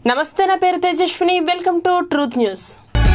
నమస్తే నా పేరు Tejaswini welcome to truth news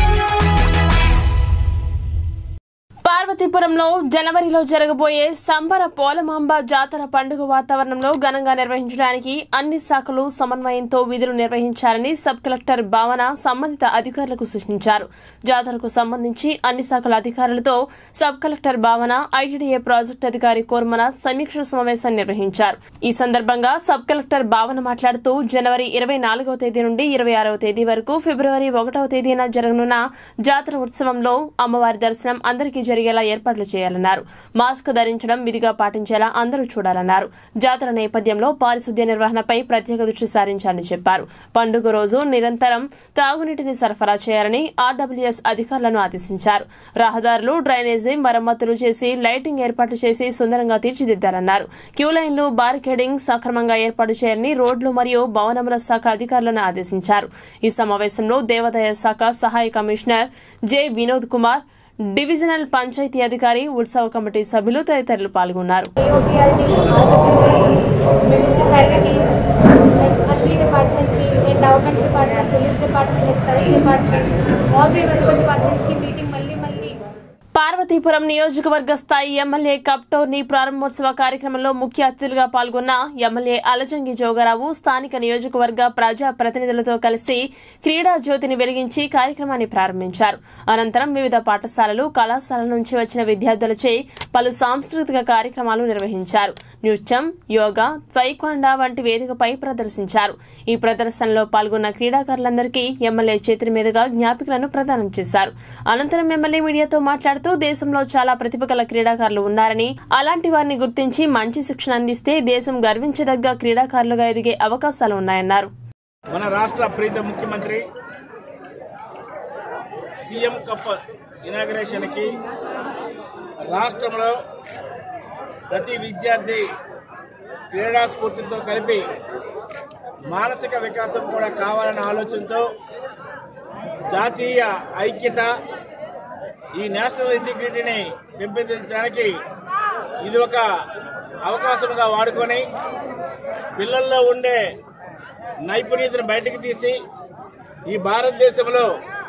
పార్వతీపురంలో జనవరిలో జరగబోయే సంబర పోలమాంబ జాతర పండుగ వాతావరణంలో ఘనంగా నిర్వహించడానికి అన్ని శాఖలు సమన్వయంతో విధులు నిర్వహించాలని సబ్ కలెక్టర్ భావన సంబంధిత అధికారులకు సూచించారు జాతరకు సంబంధించి అన్ని శాఖల అధికారులతో sub collector Bhavana ITDA project అధికారి కోర్మన సమీక్ష సమావేశం నిర్వహించారు ఈ సందర్భంగా సబ్ కలెక్టర్ భావన మాట్లాడుతూ జనవరి ఇరవై నాలుగవ తేదీ నుండి ఇరవై ఆరవ తేదీ వరకు ఫిబ్రవరి ఒకటవ తేదీన జరగనున్న జాతర ఉత్సవంలో అమ్మవారి దర్శనం అందరికీ జరిగేలా ఏర్పాట్లు చేయాలన్నారు మాస్క్ ధరించడం విధిగా పాటించేలా అందరూ చూడాలన్నారు జాతర నేపథ్యంలో పారిశుద్ధ్య నిర్వహణపై ప్రత్యేక దృష్టి సారించాలని చెప్పారు పండుగ రోజు నిరంతరం తాగునీటిని సరఫరా చేయాలని ఆర్డబ్ల్యూఎస్ అధికారులను ఆదేశించారు రహదారులు డ్రైనేజీ మరమ్మతులు చేసి లైటింగ్ ఏర్పాటు చేసి సుందరంగా తీర్చిదిద్దారన్నారు క్యూ లైన్లు బారికేడింగ్ సక్రమంగా ఏర్పాటు చేయాలని రోడ్లు మరియు భవనముల శాఖ అధికారులను ఆదేశించారు ఈ సమావేశంలో దేవాదాయ శాఖ సహాయ commissioner J Vinod Kumar divisional panchayat అధికారి ఉత్సవ కమిటీ సభ్యులు తదితరులు పాల్గొన్నారు AOPRD, municipalities, like agri department, endowment department, police department, excise department, all the available departments की meeting మళ్ళీ మళ్ళీ పార్వతీపురం నియోజకవర్గ స్థాయి ఎమ్మెల్యే కప్ టోర్నీ ప్రారంభోత్సవ కార్యక్రమంలో ముఖ్య అతిథులుగా పాల్గొన్న ఎమ్మెల్యే అలజంగి జోగారావు స్థానిక నియోజకవర్గ ప్రజా ప్రతినిధులతో కలిసి క్రీడా జ్యోతిని వెలిగించి కార్యక్రమాన్ని ప్రారంభించారు అనంతరం వివిధ పాఠశాలలు కళాశాలల నుంచి వచ్చిన విద్యార్థులచే పలు సాంస్కృతిక కార్యక్రమాలు నిర్వహించారు నృత్యం యోగా త్వైకొండ వంటి వేదికపై ప్రదర్శించారు ఈ ప్రదర్శనలో పాల్గొన్న క్రీడాకారులందరికీ ఎమ్మెల్యే చేతుల మీదుగా జ్ఞాపికలను ప్రదానం చేశారు అనంతరం ఎమ్మెల్యే మీడియాతో మాట్లాడుతూ దేశంలో చాలా ప్రతిభ గల క్రీడాకారులు ఉన్నారని అలాంటి వారిని గుర్తించి మంచి శిక్షణ అందిస్తే దేశం గర్వించదగ్గ క్రీడాకారులుగా ఎదిగే అవకాశాలు ఉన్నాయన్నారు మన రాష్ట్ర ప్రీత ముఖ్యమంత్రి సీఎం కప్ ఇనాగ్రేషన్కి రాష్ట్రంలో ప్రతి విద్యార్థి క్రీడా స్ఫూర్తితో కలిపి మానసిక వికాసం కూడా కావాలనే ఆలోచనతో జాతీయ ఐక్యత ఈ నేషనల్ ఇంటిగ్రిటీని పెంపొందించడానికి ఇది ఒక అవకాశంగా వాడుకొని పిల్లల్లో ఉండే నైపుణ్యతను బయటకు తీసి ఈ భారతదేశంలో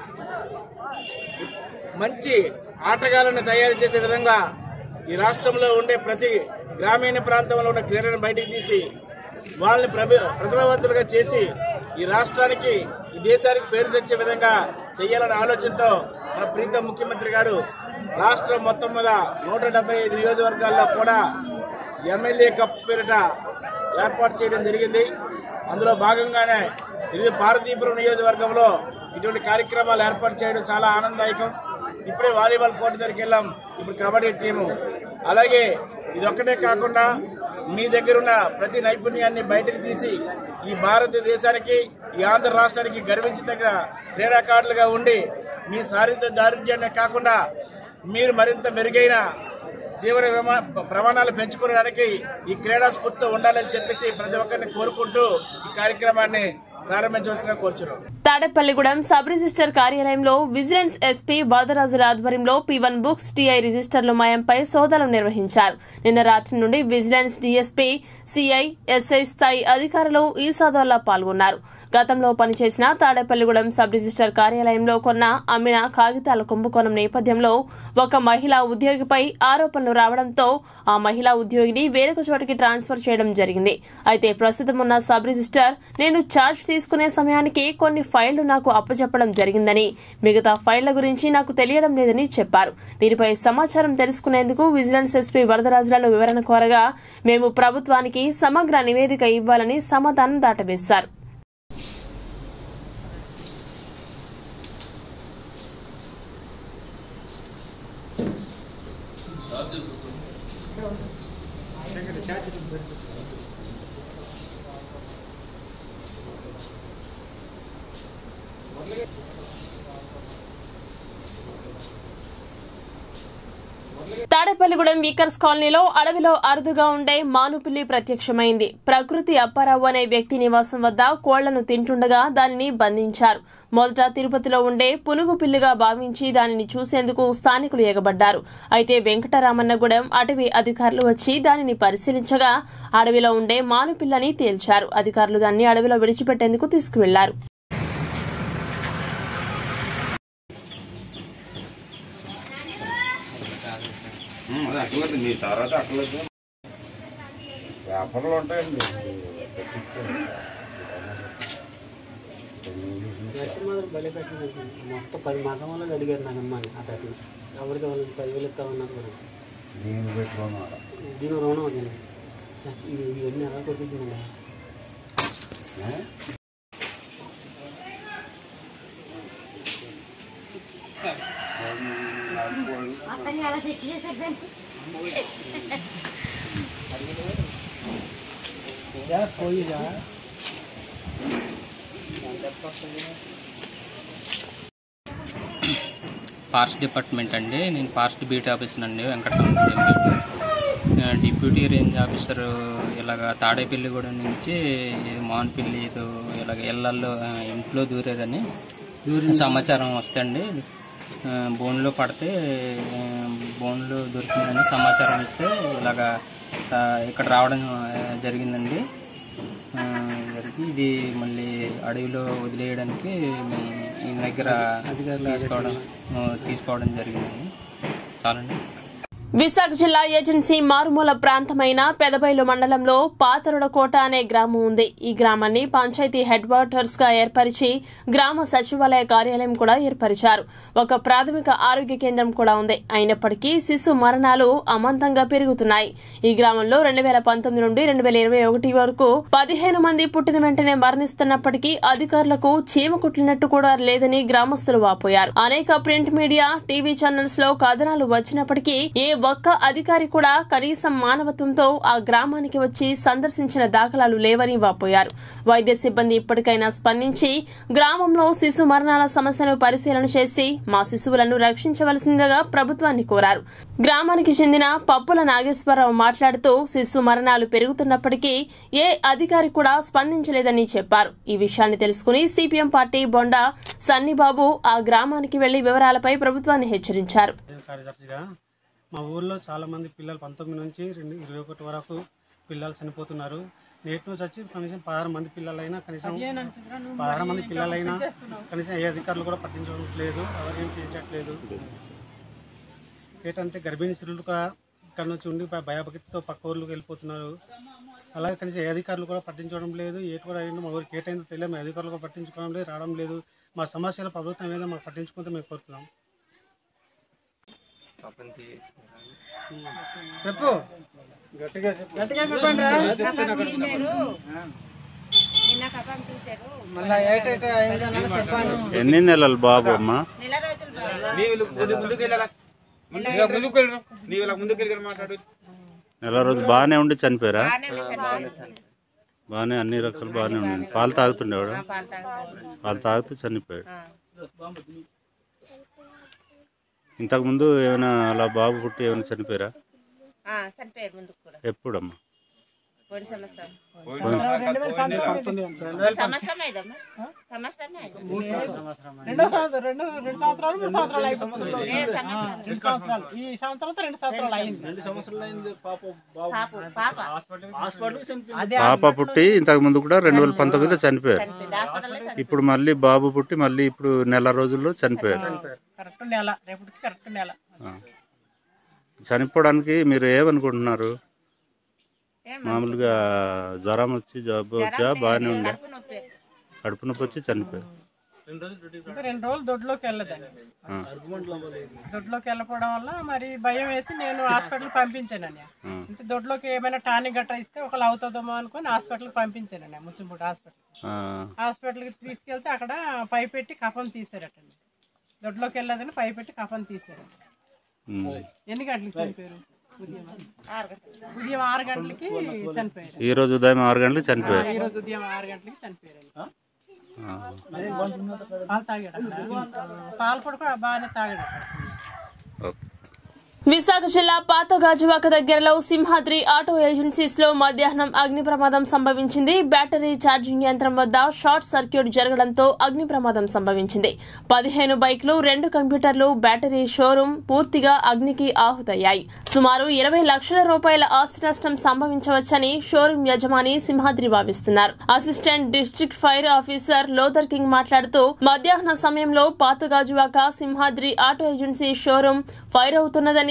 మంచి ఆటగాళ్లను తయారు చేసే విధంగా ఈ రాష్ట్రంలో ఉండే ప్రతి గ్రామీణ ప్రాంతంలో ఉన్న క్రీడలను బయటకు తీసి వాళ్ళని ప్రభ ప్రతిభావంతులుగా చేసి ఈ రాష్ట్రానికి ఈ దేశానికి పేరు తెచ్చే విధంగా చేయాలనే ఆలోచనతో మన ప్రీతం ముఖ్యమంత్రి గారు రాష్ట్రం మొత్తం మీద నూట డెబ్బై ఐదు నియోజకవర్గాల్లో కూడా ఎమ్మెల్యే కప్ పేరిట ఏర్పాటు చేయడం జరిగింది అందులో భాగంగానే ఇది పార్వతీపురం నియోజకవర్గంలో ఇటువంటి కార్యక్రమాలు ఏర్పాటు చేయడం చాలా ఆనందదాయకం ఇప్పుడే వాలీబాల్ కోర్టు దగ్గరికి వెళ్ళాం ఇప్పుడు కబడ్డీ టీము అలాగే ఇది ఒక్కటే కాకుండా మీ దగ్గర ఉన్న ప్రతి నైపుణ్యాన్ని బయటకు తీసి ఈ భారతదేశానికి ఈ ఆంధ్ర రాష్ట్రానికి గర్వించదగ్గ క్రీడాకారులుగా ఉండి మీ శారీరక దారిద్ర్యాన్ని కాకుండా మీరు మరింత మెరుగైన జీవన విమా- ప్రమాణాలు పెంచుకోవడానికి ఈ క్రీడా స్ఫూర్తితో ఉండాలని చెప్పేసి ప్రతి ఒక్కరిని కోరుకుంటూ ఈ కార్యక్రమాన్ని ప్రారంభించవలసిందిగా కోరుచున్నాం తాడేపల్లిగూడెం సబ్ రిజిస్టర్ కార్యాలయంలో విజిలెన్స్ ఎస్పీ వరదరాజుల ఆధ్వర్యంలో పి వన్ బుక్స్ టీఐ రిజిస్టర్ల మాయంపై సోదాలు నిర్వహించారు నిన్న రాత్రి నుండి విజిలెన్స్ డీఎస్పీ సిఐ ఎస్ఐ స్థాయి అధికారులు ఈ సోదాల్లో పాల్గొన్నారు గతంలో పనిచేసిన తాడేపల్లిగూడెం సబ్ రిజిస్టర్ కార్యాలయంలో కొన్న అమ్మిన కాగితాల కుంభకోణం నేపథ్యంలో ఒక మహిళా ఉద్యోగిపై ఆరోపణలు రావడంతో ఆ మహిళా ఉద్యోగిని వేరొక చోటికి ట్రాన్స్ఫర్ చేయడం జరిగింది అయితే ప్రస్తుతం ఉన్న సబ్ రిజిస్టర్ నేను ఛార్జ్ తీసుకునే సమయానికి కొన్ని ఫైళ్లు నాకు అప్పచెప్పడం జరిగిందని మిగతా ఫైళ్ల గురించి నాకు తెలియడం లేదని చెప్పారు దీనిపై సమాచారం తెలుసుకునేందుకు విజిలెన్స్ ఎస్పీ వరదరాజులను వివరణ కోరగా మేము ప్రభుత్వానికి సమగ్ర నివేదిక ఇవ్వాలని సమాధానం దాటవేశారు తాడేపల్లిగూడెం వీకర్స్ కాలనీలో అడవిలో అరుదుగా ఉండే మానుపిల్లి ప్రత్యక్షమైంది ప్రకృతి అప్పారావు అనే వ్యక్తి నివాసం వద్ద కోళ్లను తింటుండగా దానిని బంధించారు మొదట తిరుపతిలో ఉండే పునుగు పిల్లిగా భావించి దానిని చూసేందుకు స్థానికులు ఎగబడ్డారు అయితే వెంకటరామన్నగూడెం అటవీ అధికారులు వచ్చి దానిని పరిశీలించగా అడవిలో ఉండే మానుపిల్లని తేల్చారు అధికారులు దాన్ని అడవిలో విడిచిపెట్టేందుకు తీసుకువెళ్లారు ఉమ్, అది అక్కర్లేదు మీ సార్ అయితే అక్కర్లేదు పేపర్లు ఉంటాయండి మాత్రం బలి పెట్టింది మొత్తం పది మతం వాళ్ళకి అడిగారు నాకు అమ్మాయి ఆ పెట్టిన ఎవరికి వాళ్ళకి పదివేలు ఇస్తామన్నారు కూడా నేను పెట్టుకున్నాను దీని రుణం అది ఇది ఇవన్నీ ఎలా కొట్టించింది పోయిదా ఫారెస్ట్ డిపార్ట్మెంట్ అండి నేను ఫారెస్ట్ బీట్ ఆఫీసర్ అండి వెంకటరమణ ఆ, డిప్యూటీ రేంజ్ ఆఫీసర్ ఇలాగ తాడేపల్లిగూడెం నుంచి మాన్పల్లి ఇదో ఇలాగ ఇళ్లలో ఆ, ఇంట్లో దూరారని సమాచారం వస్తండి ఆ, బోన్లో పడితే ఆ, బోన్లో దొరికిందని సమాచారం ఇస్తే ఇలాగ ఆ, ఇక్కడ రావడం ఆ, జరిగిందండి ఆ, జరిగి ఇది మళ్ళీ అడవిలో వదిలేయడానికి మేము ఈ దగ్గర తీసుకోవడం ఆ, తీసుకోవడం జరిగిందండి చాలండి విశాఖ జిల్లా ఏజెన్సీ మారుమూల ప్రాంతమైన పెదబైలు మండలంలో పాతరుడకోట అనే గ్రామం ఉంది ఈ గ్రామాన్ని పంచాయతీ హెడ్ క్వార్టర్స్ గా ఏర్పరిచి గ్రామ సచివాలయ కార్యాలయం కూడా ఏర్పరిచారు ఒక ప్రాథమిక ఆరోగ్య కేంద్రం కూడా ఉంది అయినప్పటికీ శిశు మరణాలు అమాంతంగా పెరుగుతున్నాయి ఈ గ్రామంలో రెండు వేల పంతొమ్మిది నుండి రెండు వేల ఇరవై ఒకటి వరకు పదిహేను మంది పుట్టిన వెంటనే మరణిస్తున్నప్పటికీ అధికారులకు చీమ కుట్టినట్టు కూడా లేదని గ్రామస్తులు వాపోయారు అనేక ప్రింట్ మీడియా టీవీ ఛానల్స్ లో కథనాలు వచ్చినప్పటికీ ఏ ఒక్క అధికారి కూడా కనీసం మానవత్వంతో ఆ గ్రామానికి వచ్చి సందర్శించిన దాఖలాలు లేవని వాపోయారు వైద్య సిబ్బంది ఇప్పటికైనా స్పందించి గ్రామంలో శిశు మరణాల సమస్యను పరిశీలన చేసి మా శిశువులను రక్షించవలసిందిగా ప్రభుత్వాన్ని కోరారు గ్రామానికి చెందిన పప్పుల నాగేశ్వరరావు మాట్లాడుతూ శిశు మరణాలు పెరుగుతున్నప్పటికీ ఏ అధికారి కూడా స్పందించలేదని చెప్పారు ఈ విషయాన్ని తెలుసుకుని సిపిఎం పార్టీ బొండా సన్నిబాబు ఆ గ్రామానికి వెళ్లి వివరాలపై ప్రభుత్వాన్ని హెచ్చరించారు కార్యదర్శిగా మా ఊర్లో చాలా మంది పిల్లలు పంతొమ్మిది నుంచి రెండు ఇరవై ఒకటి వరకు పిల్లలు చనిపోతున్నారు నేటి నుంచి వచ్చి కనీసం పదహారు మంది పిల్లలైనా కనీసం పదహారు మంది పిల్లలైనా కనీసం ఏ అధికారులు కూడా పట్టించట్లేదు ఎవరేం చేయించట్లేదు ఏంటంటే గర్భిణీ స్త్రీలు కూడా ఇక్కడ నుంచి ఉండి భ- భయభక్తితో పక్క ఊర్లకు వెళ్ళిపోతున్నారు అలాగే కనీసం ఏ అధికారులు కూడా పట్టించడం లేదు ఏటి కూడా అయిందో మా ఊరికి ఏటైందో తెలియదు మా అధికారులు కూడా పట్టించుకోవడం లేదు రావడం లేదు మా సమస్యల ప్రభుత్వం ఏదో మాకు పట్టించుకుంటే మేము కోరుతున్నాం చెప్పు గట్టిగా చెప్పు గట్టిగా చెప్పండి మళ్ళీ ఏటైతే అయిందన్నది చెప్పాను ఎన్ని నెలలు బాబు అమ్మ నెల రోజు బాగానే ఉండి చనిపోయారా బాగానే అన్ని రకాలు బాగానే ఉండి పాలు తాగుతుండేవాడు పాలు తాగుతూ చనిపోయాడు ఇంతకుముందు ఏమైనా అలా బాబు పుట్టి ఏమైనా చనిపోయారా చనిపోయారు ముందుకు కూడా ఎప్పుడమ్మా పోయిన సంవత్సరం పంతొమ్మిది సంవత్సరం అయిందమ్మా సంవత్సరం అయింది రెండో సంవత్సరం రెండు రెండు సంవత్సరాలు మూడు సంవత్సరాలు అయిపోతుంది ఏ సంవత్సరం రెండు సంవత్సరాలు ఈ సంవత్సరంతో రెండు సంవత్సరాలు అయింది రెండు సంవత్సరాలు అయింది పాప పాపు పాప హాస్పిటల్కి చనిపోయింది అదే పాప పుట్టి ఇంతకు ముందు కూడా రెండు వేల పంతొమ్మిదిలో చనిపోయారు చనిపోయింది హాస్పిటల్లో చనిపోయింది ఇప్పుడు మళ్ళీ బాబు పుట్టి మళ్ళీ ఇప్పుడు నెల రోజుల్లో చనిపోయారు కరెక్ట్ నెల రేపటికి కరెక్ట్ నెల ఆ. చనిపోవడానికి మీరు ఏమనుకుంటున్నారు ఏమ్మా? మామూలుగా జ్వరం వచ్చి జబ్బు వచ్చా జ్వరం బాగానే లేదు, ఉండే కడుపు నొప్పి కడుపు నొప్పి వచ్చి చనిపోయారు రెండు రోజులు డ్యూటీకి ఇంకా రెండు రోజులు దొడ్లోకి వెళ్ళదండి ఆ, అరుగుమంటలో అవ్వలేదు దొడ్లోకి వెళ్ళకపోవడం వల్ల మరి భయం వేసి నేను హాస్పిటల్ పంపించానండి ఆ, అంటే దొడ్లోకి ఏమైనా టానిక్ గట్రా ఇస్తే ఒకళ్ళు అవుతుందేమో అనుకుని హాస్పిటల్కి పంపించానండి ముచ్చుంపూట హాస్పిటల్ ఆ, హాస్పిటల్కి తీసుకెళ్తే అక్కడ పై పెట్టి కఫం తీసారటండి దొడ్లోకి వెళ్ళదని పై పెట్టి కఫం తీసారట ఉమ్. ఎన్ని గంటలకు చనిపోయారు ఉదయం ఆరు గంటలు ఉదయం ఆరు గంటలకి చనిపోయారు ఈ రోజు ఉదయం ఆరు గంటలకు చనిపోయారు ఈ రోజు ఉదయం ఆరు గంటలకి చనిపోయారు ఆ, పాలు తాగాడు అక్కడ. పాలు కూడా కూడా బాగానే తాగాడు అక్కడ. ఓకే విశాఖ జిల్లా పాత గాజువాక దగ్గరలో సింహాద్రి ఆటో ఏజెన్సీస్ లో మధ్యాహ్నం అగ్ని ప్రమాదం సంభవించింది బ్యాటరీ ఛార్జింగ్ యంత్రం వద్ద షార్ట్ సర్క్యూట్ జరగడంతో అగ్ని ప్రమాదం సంభవించింది పదిహేను బైక్లు రెండు కంప్యూటర్లు బ్యాటరీ షోరూం పూర్తిగా అగ్నికి ఆహుతయ్యాయి సుమారు ఇరవై లక్షల రూపాయల ఆస్తి నష్టం సంభవించవచ్చని షోరూం యజమాని సింహాద్రి భావిస్తున్నారు assistant district fire officer Luther King మాట్లాడుతూ మధ్యాహ్న సమయంలో పాత Gajuwaka Simhadri auto agency showroom fire అవుతున్నదని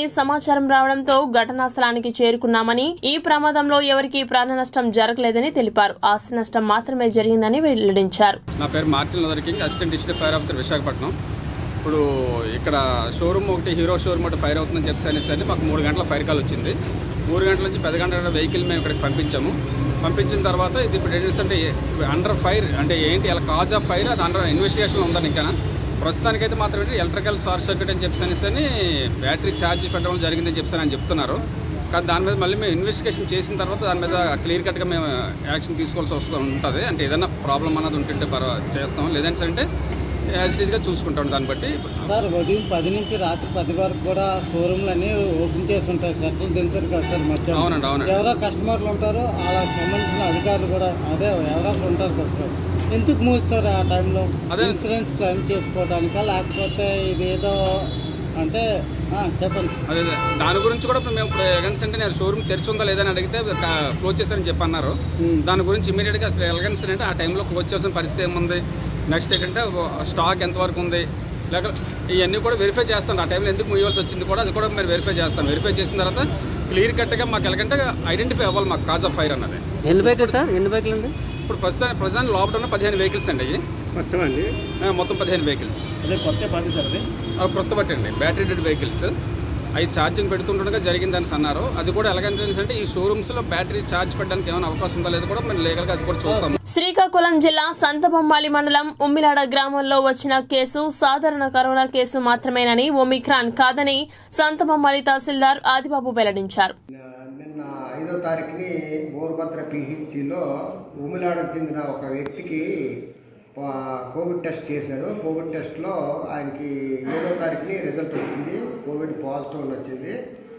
జరిగిందని సమాచారం రావడంతో ఘటనా స్థలానికి చేరుకున్నామని ఈ ప్రమాదంలో ఎవరికీ ప్రాణ నష్టం జరగలేదని తెలిపారు ఆస్తి నష్టం మాత్రమే జరిగిందని వెల్లడించారు నా పేరు Martin Luther King assistant district fire officer Visakhapatnam ఇప్పుడు ఇక్కడ షోరూమ్ ఒకటి హీరో షోరూమ్ ఒకటి ఫైర్ అవుతుందని చెప్పి అనేసరికి మాకు మూడు గంటల ఫైర్ కాల్ వచ్చింది మూడు గంటల నుంచి పది గంటల వెహికల్ మేము ఇక్కడికి పంపించాము పంపించిన తర్వాత ఇది ఇప్పుడు ఏంటంటే అండర్ ఫైర్ అంటే ఏంటి అలా కాజ్ ఆఫ్ ఫైర్ అది అండర్ ఇన్వెస్టిగేషన్ ఉందని ఇంకా ప్రస్తుతానికైతే మాత్రం ఏంటి ఎలక్ట్రికల్ షార్ట్ సర్క్యూట్ అని చెప్పి అనేసి బ్యాటరీ ఛార్జ్ పెట్టడం జరిగిందని చెప్పి అని చెప్తున్నారు కానీ దాని మీద మళ్ళీ మేము ఇన్వెస్టిగేషన్ చేసిన తర్వాత దాని మీద క్లియర్ కట్గా మేము యాక్షన్ తీసుకోవాల్సి వస్తూ ఉంటుంది అంటే ఏదైనా ప్రాబ్లం అన్నది ఉంటుంటే పర్వా చేస్తాం లేదంటే అంటే యాజిటీజ్గా చూసుకుంటాం దాన్ని బట్టి సార్ ఉదయం పది నుంచి రాత్రి పది వరకు కూడా షోరూమ్లు అన్ని ఓపెన్ చేసి ఉంటాయి షట్టలు దించరు కదా సార్ మధ్యాహ్నం అవునండి, అవునండి. ఎవరో కస్టమర్లు ఉంటారు అలా సంబంధించిన అధికారులు కూడా అదే ఎవరో ఒకరు ఉంటారు కదా సార్ ఎందుకు మూస్తారు ఆ టైంలో అదే. ఇన్సూరెన్స్ క్లెయిమ్ చేసుకోవడానికా లేకపోతే ఇదేదో అంటే ఆ, చెప్పండి సార్. అదే అదే దాని గురించి కూడా ఇప్పుడు మేము ఇప్పుడు ఎలగన్స్ అంటే నేను షోరూమ్ తెరిచి ఉందా లేదని అడిగితే క్లోజ్ చేశారని చెప్పి అన్నారు దాని గురించి ఇమీడియట్గా అసలు ఎలగన్స్ అంటే ఆ టైంలో క్లోజ్ చేయాల్సిన పరిస్థితి ఏముంది నెక్స్ట్ ఏంటంటే స్టాక్ ఎంతవరకు ఉంది లేక ఇవన్నీ కూడా వెరిఫై చేస్తాను ఆ టైంలో ఎందుకు ముయ్యాల్సి వచ్చింది కూడా అది కూడా మేము వెరిఫై చేస్తాం వెరిఫై చేసిన తర్వాత క్లియర్ కట్గా మాకు ఎలాగంటే ఐడెంటిఫై అవ్వాలి మాకు కాజ్ ఆఫ్ ఫైర్ అన్నది ఎన్ని బైకులు సార్ ఎన్ని బైకులు అండి ఇప్పుడు ప్రస్తుతానికి ప్రస్తుతానికి లోపల ఉన్న పదిహేను వెహికల్స్ అండి అవి మొత్తం అండి ఆ, మొత్తం పదిహేను వెహికల్స్ అదే కొత్త పాత సార్ అది అవి కొత్త బట్టి అండి బ్యాటరీ డెడ్ వెహికల్స్ అవి ఛార్జింగ్ పెడుతుండగా జరిగిందని అన్నారు అది కూడా ఎలాగంటే అంటే ఈ షోరూమ్స్లో బ్యాటరీ ఛార్జ్ పెట్టడానికి ఏమైనా అవకాశం ఉందా లేదో కూడా మేము లీగల్గా అది కూడా చూస్తాం శ్రీకాకుళం జిల్లా సంతబొమ్మాళి మండలం ఉమ్మిలాడ గ్రామంలో వచ్చిన కేసు సాధారణ కరోనా కేసు మాత్రమేనని ఒమిక్రాన్ కాదని సంతబొమ్మాళి తహసీల్దార్ ఆదిబాబు వెల్లడించారు నిన్న ఐదో తారీఖుని బోర్భద్ర పిహెచ్సిలో ఉమిలాడకు చెందిన ఒక వ్యక్తికి ప- కోవిడ్ టెస్ట్ చేశారు కోవిడ్ టెస్ట్లో ఆయనకి ఏడో తారీఖుని రిజల్ట్ వచ్చింది కోవిడ్ పాజిటివ్ అని వచ్చింది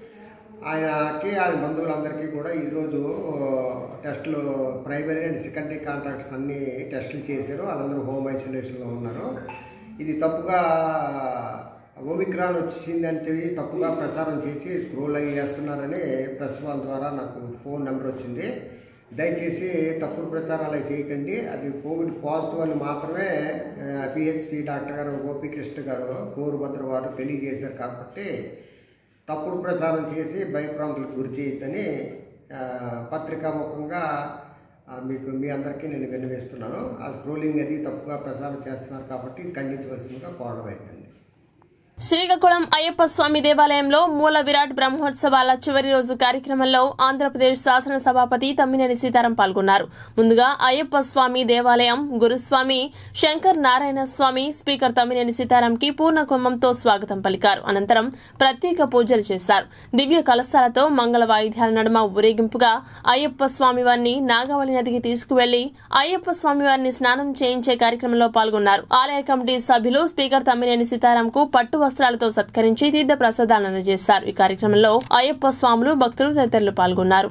ఆయనకి ఆయన బంధువులందరికీ కూడా ఈరోజు టెస్టులు ప్రైమరీ అండ్ సెకండరీ కాంట్రాక్ట్స్ అన్ని టెస్టులు చేశారు వాళ్ళందరూ హోమ్ ఐసోలేషన్లో ఉన్నారు ఇది తప్పుగా ఓమిక్రాన్ వచ్చింది అని చెప్పి తప్పుగా ప్రచారం చేసి స్క్రోల్ అయ్యి చేస్తున్నారని ప్రెస్ వాళ్ళ ద్వారా నాకు ఫోన్ నెంబర్ వచ్చింది దయచేసి తప్పుడు ప్రచారాలు అవి చేయకండి అది కోవిడ్ పాజిటివ్ అని మాత్రమే పిహెచ్సి డాక్టర్ గారు గోపీకృష్ణ గారు గోరుభద్ర వారు తెలియజేశారు కాబట్టి తప్పుడు ప్రచారం చేసి భయభ్రాంతులకు గురి చేయొద్దని ఆ, పత్రికాముఖంగా ఆ, మీకు మీ అందరికీ నేను విన్నవిస్తున్నాను ఆ స్క్రోలింగ్ అది తప్పుగా ప్రచారం చేస్తున్నారు కాబట్టి ఇది ఖండించవలసిందిగా కోరడం అయిపోయింది శ్రీకాకుళం అయ్యప్ప స్వామి దేవాలయంలో మూల విరాట్ బ్రహ్మోత్సవాల చివరి రోజు కార్యక్రమంలో ఆంధ్రప్రదేశ్ శాసన సభాపతి తమ్మినేని సీతారాం పాల్గొన్నారు ముందుగా అయ్యప్ప స్వామి దేవాలయం గురుస్వామి శంకర్ నారాయణ స్వామి స్పీకర్ తమ్మినేని సీతారాంకి పూర్ణ కుంభంతో స్వాగతం పలికారు అనంతరం ప్రత్యేక పూజలు చేశారు దివ్య కలశాలతో మంగళ వాయిద్యాల నడుమ ఊరేగింపుగా అయ్యప్ప స్వామి వారిని నాగవళి నదికి తీసుకువెళ్లి అయ్యప్ప స్వామి వారిని స్నానం చేయించే కార్యక్రమంలో పాల్గొన్నారు ఆలయ కమిటీ సభ్యులు స్పీకర్ తమ్మినేని సీతారాంకు పట్టు వస్త్రాలతో సత్కరించి తీర్థ ప్రసాదాలను అందజేశారు ఈ కార్యక్రమంలో అయ్యప్ప స్వాములు భక్తులు తదితరులు పాల్గొన్నారు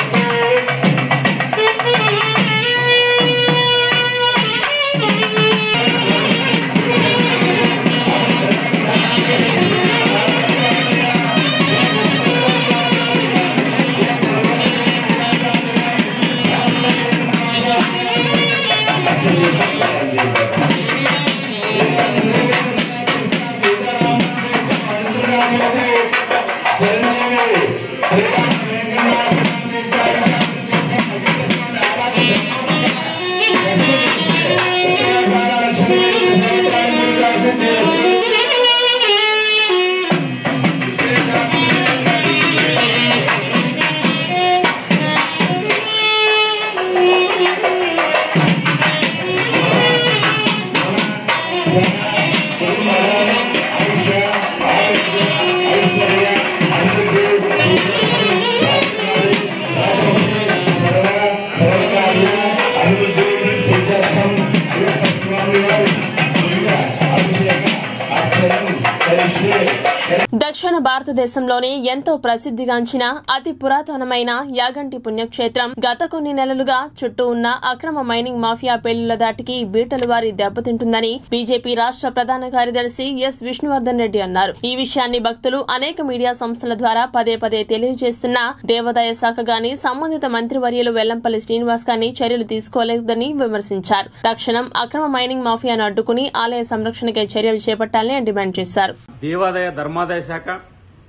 దక్షిణ భారతదేశంలోని ఎంతో ప్రసిద్ధిగాంచిన అతి పురాతనమైన యాగంటి పుణ్యక్షేత్రం గత కొన్ని నెలలుగా చుట్టూ ఉన్న అక్రమ మైనింగ్ మాఫియా పేలుల దాటికి బీటలు వారి దెబ్బతింటుందని బీజేపీ రాష్ట్ర ప్రధాన కార్యదర్శి ఎస్ విష్ణువర్ధన్ రెడ్డి అన్నారు ఈ విషయాన్ని భక్తులు అనేక మీడియా సంస్థల ద్వారా పదే పదే తెలియజేస్తున్నా దేవాదాయ శాఖ గాని సంబంధిత మంత్రివర్యులు వెల్లంపల్లి శ్రీనివాస్ గాని చర్యలు తీసుకోలేదని విమర్శించారు తక్షణం అక్రమ మైనింగ్ మాఫియాను అడ్డుకుని ఆలయ సంరక్షణకై చర్యలు చేపట్టాలని డిమాండ్ చేశారు దేవాదాయ ధర్మాదాయ శాఖ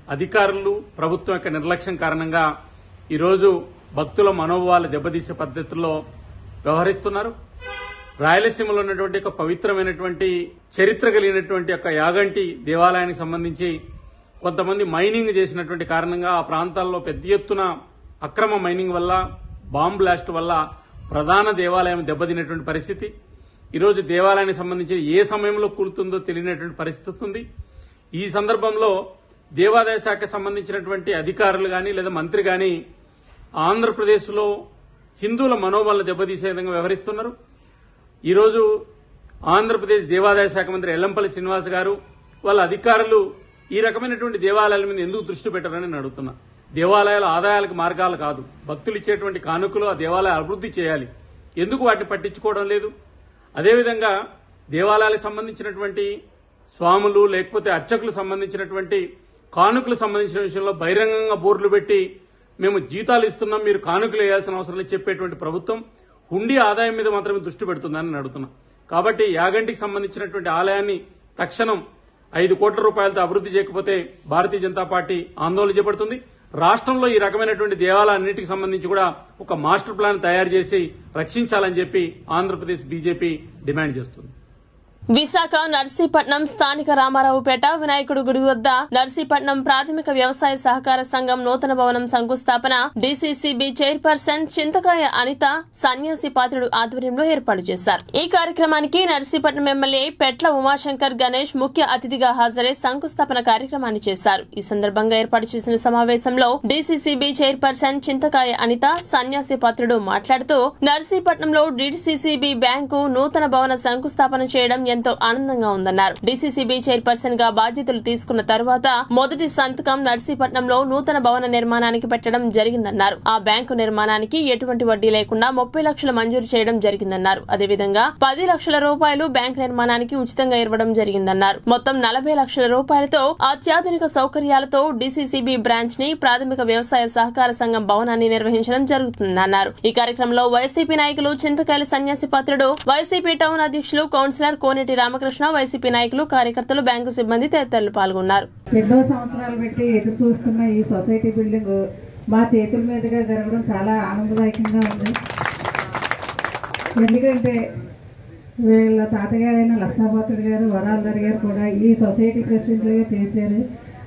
అధికారులు ప్రభుత్వం యొక్క నిర్లక్ష్యం కారణంగా ఈరోజు భక్తుల మనోభావాలు దెబ్బతీసే పద్ధతుల్లో వ్యవహరిస్తున్నారు రాయలసీమలో ఉన్నటువంటి ఒక పవిత్రమైనటువంటి చరిత్ర కలిగినటువంటి ఒక యాగంటి దేవాలయానికి సంబంధించి కొంతమంది మైనింగ్ చేసినటువంటి కారణంగా ఆ ప్రాంతాల్లో పెద్ద ఎత్తున అక్రమ మైనింగ్ వల్ల బాంబ్ బ్లాస్ట్ వల్ల ప్రధాన దేవాలయం దెబ్బతినేటువంటి పరిస్థితి ఈరోజు దేవాలయానికి సంబంధించి ఏ సమయంలో కూలుతుందో తెలియనటువంటి పరిస్థితి ఉంది ఈ సందర్భంలో దేవాదాయ శాఖ సంబంధించినటువంటి అధికారులు గాని లేదా మంత్రి గాని ఆంధ్రప్రదేశ్లో హిందువుల మనోబలను దెబ్బతీసే విధంగా వ్యవహరిస్తున్నారు ఈరోజు ఆంధ్రప్రదేశ్ దేవాదాయ శాఖ మంత్రి ఎల్లంపల్లి శ్రీనివాస్ గారు వాళ్ళ అధికారులు ఈ రకమైనటువంటి దేవాలయాల మీద ఎందుకు దృష్టి పెట్టారని నేను అడుగుతున్నా దేవాలయాల ఆదాయాలకు మార్గాలు కాదు భక్తులు ఇచ్చేటువంటి కానుకలు ఆ దేవాలయ అభివృద్ధి చేయాలి ఎందుకు వాటిని పట్టించుకోవడం లేదు అదేవిధంగా దేవాలయాలకు సంబంధించినటువంటి స్వాములు లేకపోతే అర్చకులు సంబంధించినటువంటి కానుకలకు సంబంధించిన విషయంలో బహిరంగంగా బోర్డులు పెట్టి మేము జీతాలు ఇస్తున్నాం మీరు కానుకలు వేయాల్సిన అవసరం లేదు చెప్పేటువంటి ప్రభుత్వం హుండీ ఆదాయం మీద మాత్రమే దృష్టి పెడుతుందని నేను అడుగుతున్నా కాబట్టి యాగంటికి సంబంధించినటువంటి ఆలయాన్ని తక్షణం ఐదు కోట్ల రూపాయలతో అభివృద్ధి చేయకపోతే భారతీయ జనతా పార్టీ ఆందోళన చేపడుతుంది రాష్ట్రంలో ఈ రకమైనటువంటి దేవాలయాన్నిటికి సంబంధించి కూడా ఒక మాస్టర్ ప్లాన్ తయారు చేసి రక్షించాలని చెప్పి ఆంధ్రప్రదేశ్ బీజేపీ డిమాండ్ చేస్తుంది విశాఖ నర్సీపట్నం స్థానిక రామారావుపేట వినాయకుడు గుడి వద్ద నర్సీపట్నం ప్రాథమిక వ్యవసాయ సహకార సంఘం నూతన భవనం శంకుస్థాపన డీసీసీబీ చైర్పర్సన్ చింతకాయ అనిత సన్యాసి పాత్రుడు ఆధ్వర్యంలో ఏర్పాటు చేశారు ఈ కార్యక్రమానికి నర్సీపట్నం ఎమ్మెల్యే పెట్ల ఉమాశంకర్ గణేష్ ముఖ్య అతిథిగా హాజరై శంకుస్థాపన కార్యక్రమాన్ని చేశారు ఈ సందర్భంగా ఏర్పాటు చేసిన సమావేశంలో డీసీసీబీ చైర్పర్సన్ చింతకాయ అనిత సన్యాసి పాత్రుడు మాట్లాడుతూ నర్సీపట్నంలో డీసీసీబీ బ్యాంకు నూతన భవన శంకుస్థాపన చేయడం ఎంతో ఆనందంగా ఉందన్నారు డీసీసీబీ చైర్పర్సన్ గా బాధ్యతలు తీసుకున్న తర్వాత మొదటి సంతకం నర్సీపట్నంలో నూతన భవన నిర్మాణానికి పెట్టడం జరిగిందన్నారు ఆ బ్యాంకు నిర్మాణానికి ఎటువంటి వడ్డీ లేకుండా ముప్పై లక్షలు మంజూరు చేయడం జరిగిందన్నారు అదేవిధంగా పది లక్షల రూపాయలు బ్యాంక్ నిర్మాణానికి ఉచితంగా ఇవ్వడం జరిగిందన్నారు మొత్తం నలభై లక్షల రూపాయలతో అత్యాధునిక సౌకర్యాలతో డీసీసీబీ బ్రాంచ్ ని ప్రాథమిక వ్యవసాయ సహకార సంఘం భవనాన్ని నిర్వహించడం జరుగుతుందన్నారు ఈ కార్యక్రమంలో వైసీపీ నాయకులు చింతకాయల సన్యాసి పాత్రుడు వైసీపీ టౌన్ అధ్యక్షులు కౌన్సిలర్ కోనేటి రామకృష్ణ వైసీపీ నాయకులు కార్యకర్తలు బ్యాంకు సిబ్బంది తదితరులు పాల్గొన్నారు ఎన్నో సంవత్సరాలు పెట్టి ఎదురు చూస్తున్న ఈ సొసైటీ బిల్డింగ్ మా చేతుల మీదుగా జరగడం చాలా ఆనందదాయకంగా ఉంది ఎందుకంటే వీళ్ళ తాతగారైన లక్షాపాత్రుడు గారు వరాలధర్ గారు కూడా ఈ సొసైటీ ప్రెసిడెంట్లుగా చేశారు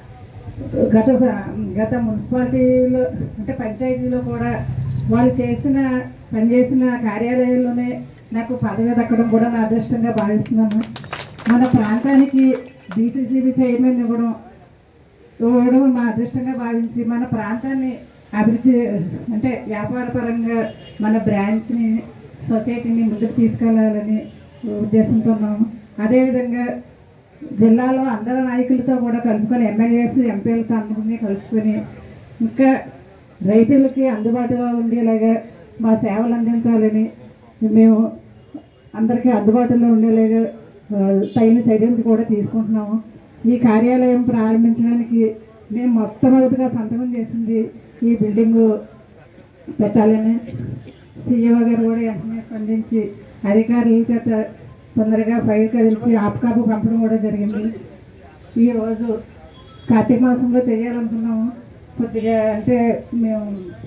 గత స- గత మున్సిపాలిటీలో అంటే పంచాయతీలో కూడా వాళ్ళు చేసిన పనిచేసిన కార్యాలయాల్లోనే నాకు పదవి దక్కడం కూడా నా అదృష్టంగా భావిస్తున్నాను మన ప్రాంతానికి డీసీసీబీ చైర్మన్ ఇవ్వడం ఇవ్వడం మా అదృష్టంగా భావించి మన ప్రాంతాన్ని అభివృద్ధి అంటే వ్యాపారపరంగా మన బ్రాంచ్ని సొసైటీని ముందుకు తీసుకెళ్లాలని ఉద్దేశంతో ఉన్నాము అదేవిధంగా జిల్లాలో అందరి నాయకులతో కూడా కలుపుకొని ఎమ్మెల్యేస్ ఎంపీలతో అందరినీ కలుపుకొని ఇంకా రైతులకి అందుబాటులో ఉండేలాగా మా సేవలు అందించాలని మేము అందరికీ అందుబాటులో ఉండేలాగా ఆ, తగిన చర్యలు కూడా తీసుకుంటున్నాము ఈ కార్యాలయం ప్రారంభించడానికి మేము మొట్టమొదటిగా సంతకం చేసింది ఈ బిల్డింగు పెట్టాలని సీఈఓ గారు కూడా వెంటనే స్పందించి అధికారుల చేత తొందరగా ఫైల్ కదిలించి ఆప్కాపు పంపడం కూడా జరిగింది ఈరోజు కార్తీక మాసంలో చేయాలనుకున్నాము కొద్దిగా అంటే మేము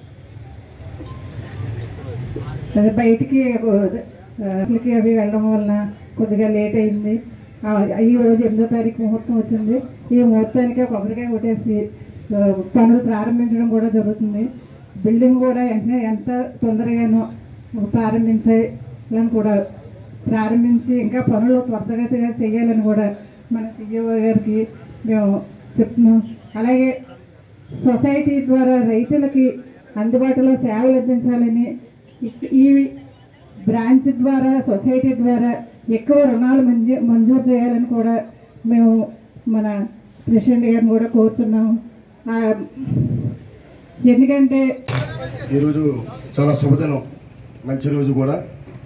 అదే బయటికి అసలుకి అవి వెళ్ళడం వలన కొద్దిగా లేట్ అయింది ఆ, ఈ రోజు ఎనిమిదో తారీఖు ముహూర్తం వచ్చింది ఈ ముహూర్తానికి కొబ్బరికాయ కొట్టేసి ఆ, పనులు ప్రారంభించడం కూడా జరుగుతుంది బిల్డింగ్ కూడా వెంటనే ఎంత తొందరగానో ప్రారంభించాలని కూడా ప్రారంభించి ఇంకా పనులు త్వరితగతిగా చేయాలని కూడా మన సీఈఓ గారికి మేము చెప్తున్నాం అలాగే సొసైటీ ద్వారా రైతులకి అందుబాటులో సేవలు అందించాలని ఇక్- ఈ బ్రాంచ్ ద్వారా సొసైటీ ద్వారా ఎక్కువ రుణాలు మంజూ మంజూరు చేయాలని కూడా మేము మన ప్రెసిడెంట్ గారిని కూడా కోరుతున్నాము ఆ, ఎందుకంటే ఈరోజు చాలా శుభదినం మంచి రోజు కూడా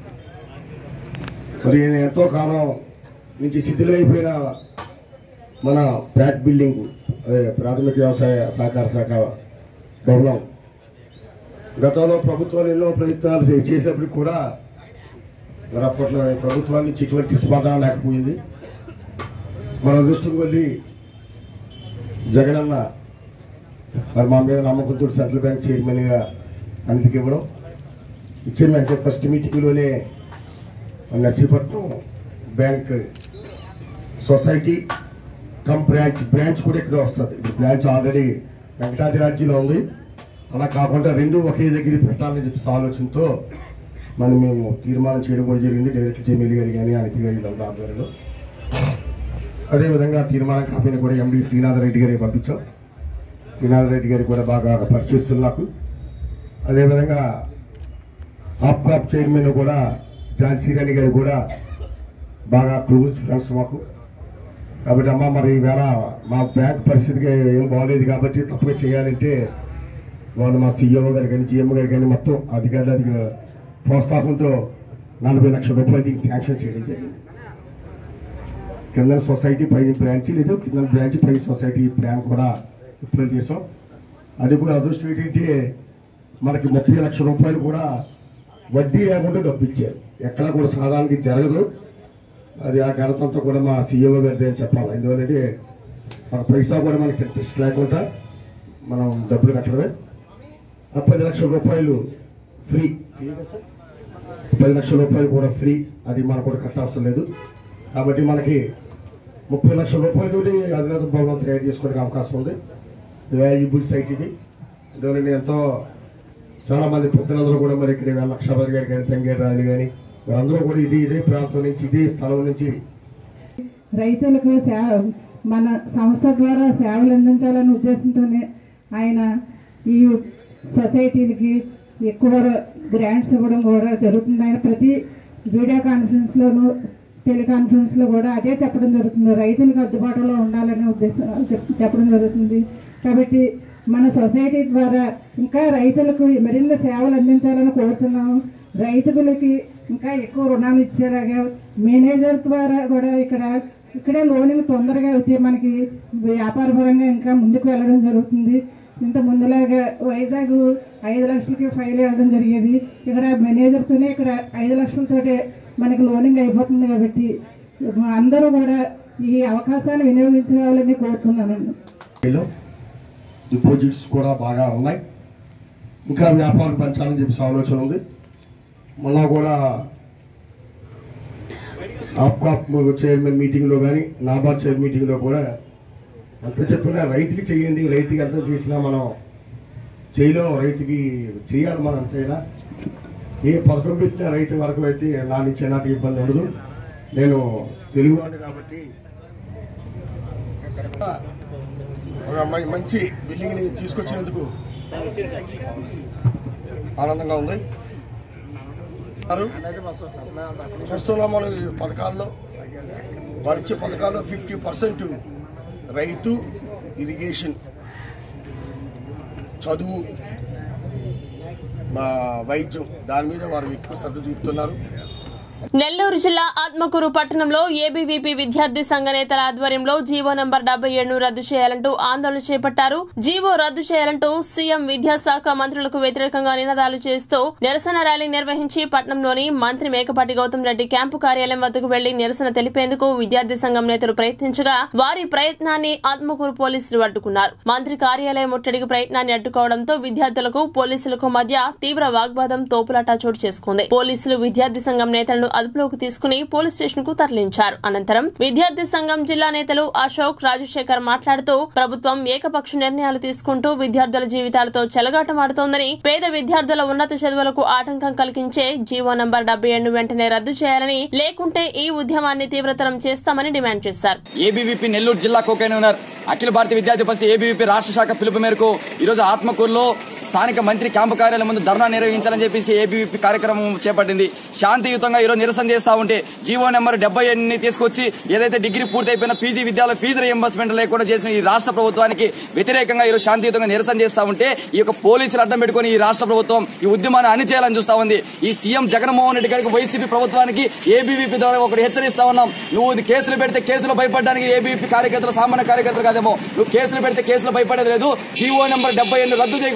మరి నేను ఎంతో కాలం నుంచి శిథిలమైపోయిన మన ప్యాట్ బిల్డింగ్ అదే ప్రాథమిక వ్యవసాయ సహకార శాఖ భవనం గతంలో ప్రభుత్వాలు ఎన్నో ప్రయత్నాలు చే- చేసినప్పటికి కూడా మరి అప్పట్లో ప్రభుత్వం నుంచి ఇటువంటి స్పందన లేకపోయింది మన దృష్టికి వెళ్ళి జగనన్న మరి మా మీద నమ్మకంతో సెంట్రల్ బ్యాంక్ చైర్మన్గా అందుకు ఇవ్వడం ఇచ్చిన వెంటనే ఫస్ట్ మీటింగ్లోనే Narsipatnam bank society cum branch branch కూడా ఇక్కడ వస్తుంది ఇప్పుడు బ్రాంచ్ ఆల్రెడీ వెంకటాద్రి రాజ్యంలో ఉంది అలా కాకుండా రెండు ఒకే దగ్గర పెట్టాలని చెప్పి ఆలోచనతో మనం మేము తీర్మానం చేయడం కూడా జరిగింది డైరెక్టర్ జమీల్ గారి కానీ అనిత గారి వీళ్ళంతా ఆధ్వర్యంలో అదేవిధంగా తీర్మానం కాపీని కూడా ఎండి శ్రీనాథ్ రెడ్డి గారికి పంపించాం శ్రీనాథ్ రెడ్డి గారికి కూడా బాగా పరిచయిస్తుంది నాకు అదేవిధంగా ఆప్కాప్ చైర్మన్ కూడా ఝాన్సీ రాణి గారు కూడా బాగా క్లోజ్ ఫ్రెండ్స్ మాకు కాబట్టి అమ్మ మరి ఈవేళ మా బ్యాంక్ పరిస్థితికి ఏం బాగలేదు కాబట్టి తప్పుగా చేయాలంటే వాళ్ళు మా సీఈఓ గారు కానీ జిఎం గారు కానీ మొత్తం అధికారుల ప్రోత్సాహంతో నలభై లక్షల రూపాయలు దీనికి శాంక్షన్ చేయడం జరిగింది కింద సొసైటీ పైన బ్రాంచ్ లేదు కింద బ్రాంచ్ పై సొసైటీ ప్లాన్ కూడా అప్లై చేసాం అది కూడా అదృష్టం ఏంటంటే మనకి ముప్పై లక్షల రూపాయలు కూడా వడ్డీ లేకుండా డబ్బు ఇచ్చారు ఎక్కడ కూడా సాధారణంగా ఇది జరగదు అది ఆ ఘనతంతా కూడా మా సీఈఓ గారిది అని చెప్పాలి ఎందుకంటే ఒక పైసా కూడా మనకి ఇంట్రెస్ట్ లేకుండా మనం డబ్బులు కట్టడమే ఆ పది లక్షల రూపాయలు ఫ్రీ పది లక్షల రూపాయలు కూడా ఫ్రీ అది మనకు కూడా కట్టాల్సిన లేదు కాబట్టి మనకి ముప్పై లక్షల రూపాయలతోటి అధినేత భవనం తయారు చేసుకోవడానికి అవకాశం ఉంది వాల్యుబుల్ సైట్ ఇది అందువల్ల ఎంతో చాలా మంది పెద్దలందరూ కూడా మరి ఇక్కడ లక్షాపతి గారు కానీ తంగేరు రాజు కానీ అందరూ కూడా ఇది ఇదే ప్రాంతం నుంచి ఇదే స్థలం నుంచి రైతులకు సేవ మన సంస్థ ద్వారా సేవలు అందించాలనే ఉద్దేశంతోనే ఆయన ఈ సొసైటీలకి ఎక్కువ గ్రాంట్స్ ఇవ్వడం కూడా జరుగుతుంది ఆయన ప్రతి వీడియో కాన్ఫరెన్స్లోను టెలికాన్ఫరెన్స్లో కూడా అదే చెప్పడం జరుగుతుంది రైతులకు అందుబాటులో ఉండాలనే ఉద్దేశం చెప్- చెప్పడం జరుగుతుంది కాబట్టి మన సొసైటీ ద్వారా ఇంకా రైతులకు మరిన్ని సేవలు అందించాలని కోరుతున్నాము రైతులకి ఇంకా ఎక్కువ రుణాలు ఇచ్చేలాగా మేనేజర్ ద్వారా కూడా ఇక్కడ ఇక్కడే లోన్లు తొందరగా అయితే మనకి వ్యాపారపరంగా ఇంకా ముందుకు వెళ్ళడం జరుగుతుంది ఇంత ముందులాగా వైజాగ్ ఐదు లక్షలకి ఫైల్ వెళ్ళడం జరిగేది ఇక్కడ మేనేజర్తోనే ఇక్కడ ఐదు లక్షలతోటే మనకి లోనింగ్ అయిపోతుంది కాబట్టి అందరూ కూడా ఈ అవకాశాన్ని వినియోగించుకోవాలని కోరుతున్నానండి లో డిపాజిట్స్ కూడా బాగా ఉన్నాయి ఇంకా వ్యాపారం పెంచాలని చెప్పేసి ఆలోచన ఉంది మొన్న కూడా ఆప్కాప్ చైర్మన్ మీటింగ్లో కానీ నాబార్డ్ చైర్ మీటింగ్లో కూడా ఎంత చెప్పినా రైతుకి చేయండి రైతుకి ఎంత చేసినా మనం చేయలో రైతుకి చేయాలి మనం అంతైనా ఏ పథకం పెట్టినా రైతు వరకు అయితే నా నుంచి ఎలాంటి ఇబ్బంది ఉండదు నేను తెలుగువాడిని కాబట్టి ఒక మ- మంచి బిల్డింగ్ని తీసుకొచ్చినందుకు ఆనందంగా ఉంది వారు చూస్తున్నాం మనం ఈ పథకాల్లో వారు ఇచ్చే పథకాల్లో ఫిఫ్టీ పర్సెంట్ రైతు ఇరిగేషన్ చదువు మా వైద్యం దాని మీద వారు ఎక్కువ శ్రద్ధ చూపుతున్నారు నెల్లూరు జిల్లా ఆత్మకూరు పట్టణంలో ఏబీవీపీ విద్యార్థి సంఘ నేతల ఆధ్వర్యంలో జీవో నంబర్ డెబ్బై ఏడును రద్దు చేయాలంటూ ఆందోళన చేపట్టారు జీవో రద్దు చేయాలంటూ సీఎం విద్యాశాఖ మంత్రులకు వ్యతిరేకంగా నినాదాలు చేస్తూ నిరసన ర్యాలీ నిర్వహించి పట్టణంలోని మంత్రి మేకపాటి గౌతమ్ రెడ్డి క్యాంపు కార్యాలయం వద్దకు వెళ్లి నిరసన తెలిపేందుకు విద్యార్థి సంఘం నేతలు ప్రయత్నించగా వారి ప్రయత్నాన్ని ఆత్మకూరు పోలీసులు అడ్డుకున్నారు మంత్రి కార్యాలయం ముట్టడికి ప్రయత్నాన్ని అడ్డుకోవడంతో విద్యార్థులకు పోలీసులకు మధ్య తీవ్ర వాగ్వాదం తోపులాట చోటు చేసుకుంది పోలీసులు విద్యార్థి సంఘం నేతలను అదుపులోకి తీసుకుని పోలీస్ స్టేషన్ కు తరలించారు అనంతరం విద్యార్థి సంఘం జిల్లా నేతలు అశోక్ రాజశేఖర్ మాట్లాడుతూ ప్రభుత్వం ఏకపక్ష నిర్ణయాలు తీసుకుంటూ విద్యార్థుల జీవితాలతో చెలగాటమాడుతోందని పేద విద్యార్థుల ఉన్నత చదువులకు ఆటంకం కలిగించే జీవో నంబర్ డెబ్బై ఏడు వెంటనే రద్దు చేయాలని లేకుంటే ఈ ఉద్యమాన్ని తీవ్రతరం చేస్తామని డిమాండ్ చేశారు ఏబీవీపీ నెల్లూరు జిల్లా కోకైనర్ అఖిల భారతీయ విద్యార్థి పరిషత్ ఏబీవీపీ రాష్ట్ర శాఖ పిలుపు మేరకు ఈరోజు ఆత్మకూరులో స్థానిక మంత్రి క్యాంపు కార్యాలయం ముందు ధర్నా నిర్వహించాలని చెప్పేసి ఏబీవీపీ కార్యక్రమం చేపట్టింది శాంతియుతంగా ఈరోజు నిరసన చేస్తా ఉంటే జీవో నెంబర్ డెబ్బై ఎనిమిది తీసుకొచ్చి ఏదైతే డిగ్రీ పూర్తయిపోయిన పీజీ విద్యాలయ ఫీజు రియంబర్స్మెంట్ లేకుండా చేసిన ఈ రాష్ట్ర ప్రభుత్వానికి వ్యతిరేకంగా ఈరోజు శాంతియుతంగా నిరసన చేస్తా ఉంటే ఈ యొక్క పోలీసులు అడ్డం పెట్టుకుని ఈ రాష్ట్ర ప్రభుత్వం ఈ ఉద్యమాన్ని అణిచేయాలని చూస్తా ఉంది ఈ సీఎం జగన్మోహన్ రెడ్డి గారికి వైసీపీ ప్రభుత్వానికి ఏబీవీపీ ద్వారా ఒకటి హెచ్చరిస్తా ఉన్నాం నువ్వు ఇది కేసులు పెడితే కేసులు భయపడడానికి ఏబీవీపీ కార్యకర్తలు సామాన్య కార్యకర్తలు కాదేమో నువ్వు కేసులు పెడితే కేసులు భయపడేది లేదు జీవో నెంబర్ డెబ్బై ఎనిమిది రద్దు చేయకపోతే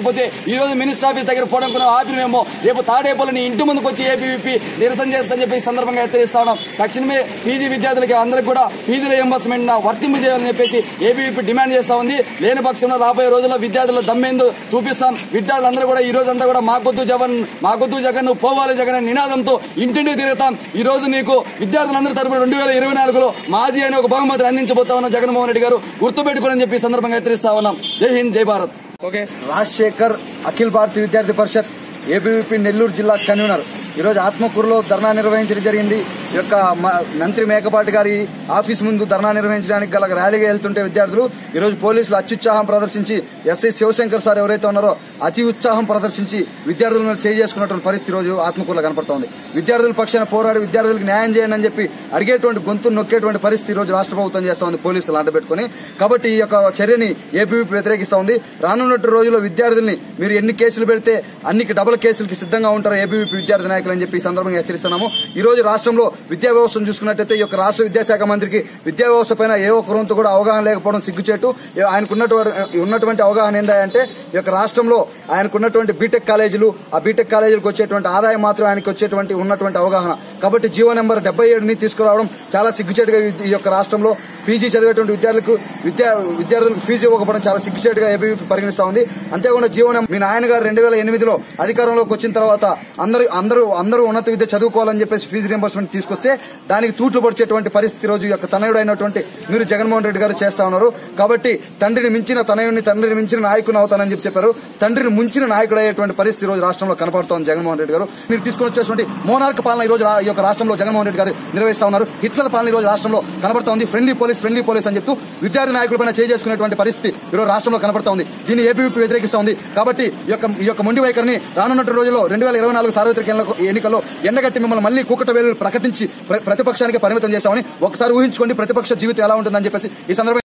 ఈ రోజు మినిస్టర్ ఆఫీస్ దగ్గర పోవడం కూడా ఆపినేమో రేపు తాడేపల్లిని ఇంటి ముందుకు వచ్చి ఏబీవీపీ నిరసన చేస్తామని చెప్పి ఈ సందర్భంగా హెచ్చరిస్తా ఉన్నాం తక్షణమే పీజీ విద్యార్థులకి అందరికి కూడా ఫీజు రియంబర్స్మెంట్ వర్తింపు చేయాలని చెప్పేసి ఏబీవీపీ డిమాండ్ చేస్తా ఉంది లేని పక్షంలో రాబోయే రోజుల్లో విద్యార్థుల దమ్మేందో చూపిస్తాం విద్యార్థులందరూ కూడా ఈ రోజు అంతా కూడా మాకొద్దు జగన్ మాకొద్దు జగన్ నువ్వు పోవాలి జగన్ అనే నినాదంతో ఇంటింటికి తిరుగుతాం ఈ రోజు నీకు విద్యార్థులందరి తరపున రెండు వేల ఇరవై నాలుగులో మాజీ అనే ఒక బహుమతిని అందించబోతా ఉన్నాం జగన్మోహన్ రెడ్డి గారు గుర్తుపెట్టుకోనని చెప్పి ఈ సందర్భంగా హెచ్చరిస్తా ఉన్నాం జై హింద్ జై భారత్ ఓకే రాజశేఖర్ అఖిల్ భారతీయ విద్యార్థి పరిషత్ ఏబీవీపీ నెల్లూరు జిల్లా కన్వీనర్ ఈరోజు ఆత్మకూరులో ధర్నా నిర్వహించడం జరిగింది ఈ యొక్క మ- మంత్రి మేకపాటి గారి ఆఫీస్ ముందు ధర్నా నిర్వహించడానికి గల ర్యాలీగా వెళ్తుంటే విద్యార్థులు ఈరోజు పోలీసులు అత్యుత్సాహం ప్రదర్శించి ఎస్ఐ శివశంకర్ సార్ ఎవరైతే ఉన్నారో అతి ఉత్సాహం ప్రదర్శించి విద్యార్థులను చేయి చేసుకున్నటువంటి పరిస్థితి ఈ రోజు ఆత్మకూరులో కనపడుతోంది విద్యార్థుల పక్షాన పోరాడి విద్యార్థులకు న్యాయం చేయండి అని చెప్పి అడిగేటువంటి గొంతు నొక్కేటువంటి పరిస్థితి ఈ రోజు రాష్ట్ర ప్రభుత్వం చేస్తా ఉంది పోలీసులు అడ్డపెట్టుకుని కాబట్టి ఈ యొక్క చర్యని ఏపీవీపీ వ్యతిరేకిస్తా ఉంది రానున్నట్టు రోజుల్లో విద్యార్థుల్ని మీరు ఎన్ని కేసులు పెడితే అన్ని డబుల్ కేసులకి సిద్ధంగా ఉంటారు ఏబీవీపీ విద్యార్థి నాయకులు అని చెప్పి ఈ సందర్భంగా హెచ్చరిస్తున్నాము ఈ రోజు రాష్ట్రంలో విద్యా వ్యవస్థను చూసుకున్నట్టయితే ఈ యొక్క రాష్ట్ర విద్యాశాఖ మంత్రికి విద్యా వ్యవస్థ పైన ఏ ఒక్క రొంతు కూడా అవగాహన లేకపోవడం సిగ్గుచేటు ఏ- ఆయనకు ఉన్నటువంటి ఉన్నటువంటి అవగాహన ఏంటంటే ఈ యొక్క రాష్ట్రంలో ఆయనకు ఉన్నటువంటి బీటెక్ కాలేజీలు ఆ బీటెక్ కాలేజీలకు వచ్చేటువంటి ఆదాయం మాత్రం ఆయనకు వచ్చేటువంటి ఉన్నటువంటి అవగాహన కాబట్టి జీవో నెంబర్ డెబ్బై ఏడుని తీసుకురావడం చాలా సిగ్గుచేటుగా ఈ- ఈ యొక్క రాష్ట్రంలో పీజీ చదివేటువంటి విద్యార్థులకు విద్యా విద్యార్థులకు ఫీజు ఇవ్వకపోవడం చాలా సిగ్గుచేటుగా ఏబీవీపీ పరిగణిస్తా ఉంది అంతేకాకుండా జీవనం మీ నాయన గారు రెండు వేల ఎనిమిదిలో అధికారంలోకి వచ్చిన తర్వాత అందరూ అందరూ అందరూ ఉన్నత విద్య చదువుకోవాలని చెప్పేసి ఫీజు రియంబర్స్మెంట్ తీసుకొస్తే దానికి తూట్లు పడిచేటువంటి పరిస్థితి రోజు ఈ యొక్క తనయుడు అయినటువంటి మీరు జగన్మోహన్ రెడ్డి గారు చేస్తా ఉన్నారు కాబట్టి తండ్రిని మించిన తనయుడిని తండ్రిని మించిన నాయకుని అవుతానని చెప్పి చెప్పారు తండ్రిని ముంచిన నాయకుడు అయ్యేటువంటి పరిస్థితి ఈ రోజు రాష్ట్రంలో కనపడుతోంది జగన్మోహన్ రెడ్డి గారు మీరు తీసుకొని వచ్చేటువంటి మోనార్క్ పాలన ఈ రోజు రా- ఈ యొక్క రాష్ట్రంలో జగన్మోహన్ రెడ్డి గారు నిర్వహిస్తా ఉన్నారు హిట్లర్ పాలన ఈ రోజు రాష్ట్రంలో కనబడుతోంది ఫ్రెండ్లీ పోలీస్ ఫ్రెండ్లీ పోలీస్ అని చెప్తూ విద్యార్థి నాయకులపైన చేసుకునేటువంటి పరిస్థితి ఈ రోజు రాష్ట్రంలో కనబడతా ఉంది దీన్ని ఏపీవీపీ వ్యతిరేకిస్తా ఉంది కాబట్టి ఈ యొక్క ఈ యొక్క మొండి వైఖరిని రానున్నట్టు రోజుల్లో రెండు వేల ఇరవై నాలుగు సార్వత్రిక ఎన్నికల- ఎన్నికల్లో ఎండగట్టి మిమ్మల్ని మళ్ళీ కూకట వేలు ప్రకటించి ప్ర- ప్రతిపక్షానికి పరిమితం చేశామని ఒకసారి ఊహించుకోండి ప్రతిపక్ష జీవితం ఎలా ఉంటుందని చెప్పేసి ఈ సందర్భంగా